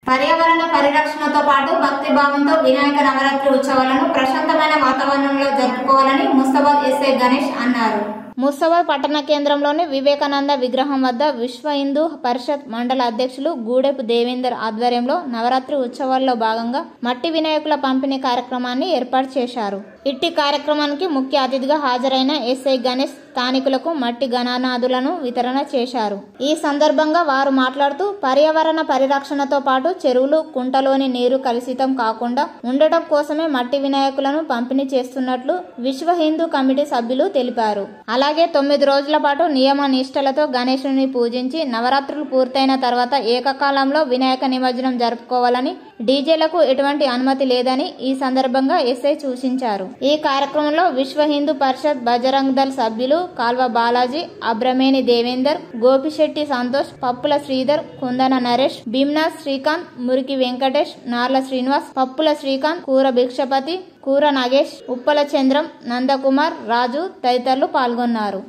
పర్యావరణ పరిరక్షణతో పాటు భక్తి భావంతో వినాయక నవరాత్రి ఉత్సవాలను ప్రశాంతమైన వాతావరణంలో జరుపుకోవాలని ముస్తాబాద్ ఎస్ఐ గణేష్ అన్నారు ముస్తాబాద్ పట్టణ కేంద్రంలోని వివేకానంద విగ్రహం వద్ద విశ్వ హిందూ పరిషత్ మండల అధ్యక్షులు గూడెపు దేవేందర్ ఆధ్వర్యంలో నవరాత్రి ఉత్సవాల్లో భాగంగా మట్టి వినాయకుల పంపిణీ కార్యక్రమాన్ని ఏర్పాటు చేశారు ఇట్టి కార్యక్రమానికి ముఖ్య అతిథిగా హాజరైన ఎస్ఐ గణేష్ స్థానికులకు మట్టి గణనాదులను వితరణ చేశారు ఈ సందర్భంగా వారు మాట్లాడుతూ పర్యావరణ పరిరక్షణతో పాటు చెరువులు కుంటలోని నీరు కలుషితం కాకుండా ఉండటం కోసమే మట్టి వినాయకులను పంపిణీ చేస్తున్నట్లు విశ్వ హిందూ కమిటీ సభ్యులు తెలిపారు అలాగే తొమ్మిది రోజుల పాటు నియమ నిష్టలతో గణేశుని పూజించి నవరాత్రులు పూర్తయిన తర్వాత ఏకకాలంలో వినాయక నిమజ్జనం జరుపుకోవాలని డీజేలకు ఎటువంటి అనుమతి లేదని ఈ సందర్భంగా ఎస్ఐ సూచించారు ఈ కార్యక్రమంలో విశ్వ హిందూ పరిషత్ బజరంగ్ దళ్ సభ్యులు కాల్వ బాలాజీ అబ్రమేని దేవేందర్ గోపిశెట్టి సంతోష్ పప్పుల శ్రీధర్ కుందన నరేష్ భీమ్నా శ్రీకాంత్ మురికి వెంకటేష్ నార్ల శ్రీనివాస్ పప్పుల శ్రీకాంత్ కూర భిక్షపతి కూర నాగేష్ ఉప్పల చంద్రం నందకుమార్ రాజు తదితరులు పాల్గొన్నారు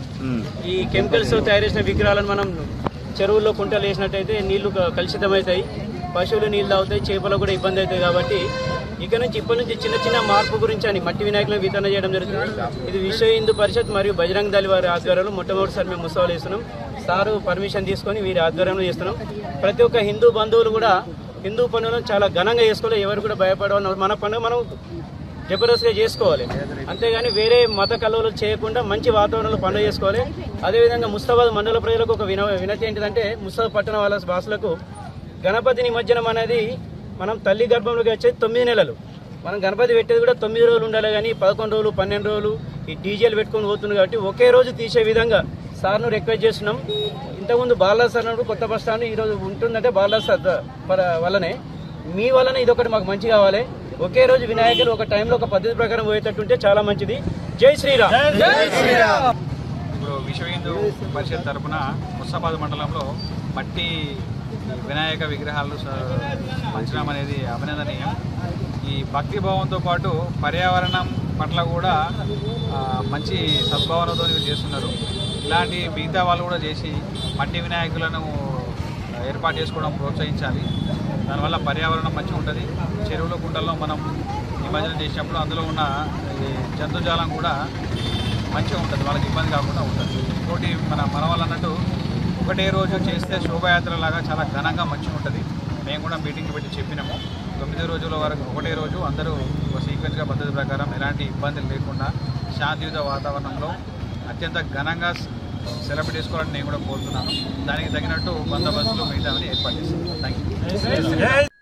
ఈ కెమికల్స్ తయారు చేసిన విగ్రహాలను మనం చెరువుల్లో కుంటలు వేసినట్టయితే నీళ్లు క- కలుషితమవుతాయి పశువులు నీళ్లు తాగుతాయి చేపలకు కూడా ఇబ్బంది అవుతాయి కాబట్టి ఇక నుంచి ఇప్పటి నుంచి చిన్న చిన్న మార్పు గురించి అని మట్టి వినాయకులను వితరణ చేయడం జరుగుతుంది ఇది విశ్వ హిందూ పరిషత్ మరియు బజరంగ్ దళి వారి ఆధ్వర్యంలో మొట్టమొదటిసారి మేము ముసవాలు వేస్తున్నాం సారు పర్మిషన్ తీసుకొని వీరి ఆధ్వర్యంలో చేస్తున్నాం ప్రతి ఒక్క హిందూ బంధువులు కూడా హిందూ పనులను చాలా ఘనంగా చేసుకోవాలి ఎవరు కూడా భయపడవాలి మన పండుగ మనం జబర్దస్త్గా చేసుకోవాలి అంతేగాని వేరే మత కలవలు చేయకుండా మంచి వాతావరణంలో పండుగ చేసుకోవాలి అదేవిధంగా ముస్తాబాద్ మండల ప్రజలకు ఒక విన వినతి ఏంటిదంటే ముస్తాబాద్ పట్టణ వాళ్ళ భాషలకు గణపతి నిమజ్జనం అనేది మనం తల్లి గర్భంలోకి వచ్చేది తొమ్మిది నెలలు మనం గణపతి పెట్టేది కూడా తొమ్మిది రోజులు ఉండాలి కానీ పదకొండు రోజులు పన్నెండు రోజులు ఈ డీజేలు పెట్టుకొని పోతుంది కాబట్టి ఒకే రోజు తీసే విధంగా సార్ను రిక్వెస్ట్ చేస్తున్నాం ఇంతకుముందు బాలా సార్ అన్నప్పుడు కొత్త బస్ స్టాండ్ ఈ రోజు ఉంటుందంటే బాలా సార్ ద- పర- వల్లనే మీ వల్లనే ఇది ఒకటి మాకు మంచి కావాలి ఒకే రోజు వినాయకులు ఒక టైంలో ఒక పద్ధతి ప్రకారం పోయేటట్టుంటే చాలా మంచిది జై శ్రీరామ్ ఇప్పుడు విశ్వ హిందూ పరిషత్ తరపున ముస్తాబాద్ మండలంలో మట్టి వినాయక విగ్రహాలు స- పంచడం అనేది అభినందనీయం ఈ భక్తి భావంతో పాటు పర్యావరణం పట్ల కూడా ఆ, మంచి సద్భావనతో వీళ్ళు చేస్తున్నారు ఇలాంటి మిగతా వాళ్ళు కూడా చేసి మట్టి వినాయకులను ఏర్పాటు చేసుకోవడం ప్రోత్సహించాలి దానివల్ల పర్యావరణం మంచిగా ఉంటుంది చెరువుల కుంటల్లో మనం నిమజ్జనం చేసినప్పుడు అందులో ఉన్న ఈ జంతుజాలం కూడా మంచిగా ఉంటుంది వాళ్ళకి ఇబ్బంది కాకుండా ఉంటుంది ఇంకోటి మన మన వాళ్ళు అన్నట్టు ఒకటే రోజు చేస్తే శోభయాత్ర లాగా చాలా ఘనంగా మంచిగా ఉంటుంది మేము కూడా మీటింగ్ పెట్టి చెప్పినాము తొమ్మిది రోజుల వరకు ఒకటే రోజు అందరూ ఒక సీక్వెన్స్గా పద్ధతి ప్రకారం ఎలాంటి ఇబ్బందులు లేకుండా శాంతియుత వాతావరణంలో అత్యంత ఘనంగా సెలబ్రేట్ చేసుకోవాలని నేను కూడా కోరుతున్నాను దానికి తగినట్టు బందోబస్తులు మిగతావని ఏర్పాటు చేస్తాను థ్యాంక్ యూ